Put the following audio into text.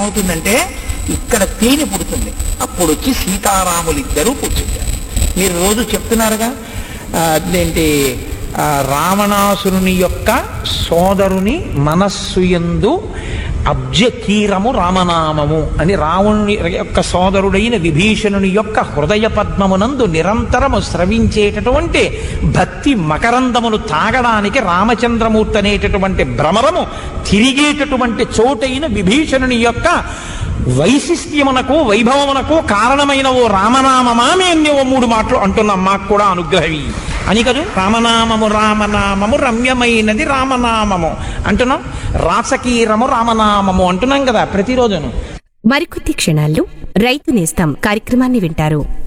ఏమవుతుందంటే ఇక్కడ తేనె పుడుతుంది అప్పుడు వచ్చి సీతారాములు ఇద్దరూ కూర్చుంటారు మీరు రోజు చెప్తున్నారుగా ఆ, అదేంటి ఆ, రావణాసురుని యొక్క సోదరుని మనస్సు యందు అబ్జకీరము రామనామము అని రావణుని యొక్క సోదరుడైన విభీషణుని యొక్క హృదయ పద్మమునందు నిరంతరము స్రవించేటటువంటి భక్తి మకరందమును తాగడానికి రామచంద్రమూర్తి అనేటటువంటి భ్రమరము తిరిగేటటువంటి చోటైన విభీషణుని యొక్క వైశిష్ట్యమునకు వైభవమునకు కారణమైన ఓ రామనామమా మేము ఓ మూడు మాటలు అంటున్నాం మాకు కూడా అనుగ్రహవి అని కదా రామనామము రామనామము రమ్యమైనది రామనామము అంటున్నాం రాసకీరము రామనామము అంటున్నాం కదా ప్రతిరోజును మరికొద్ది క్షణాల్లో రైతు నేస్తం కార్యక్రమాన్ని వింటారు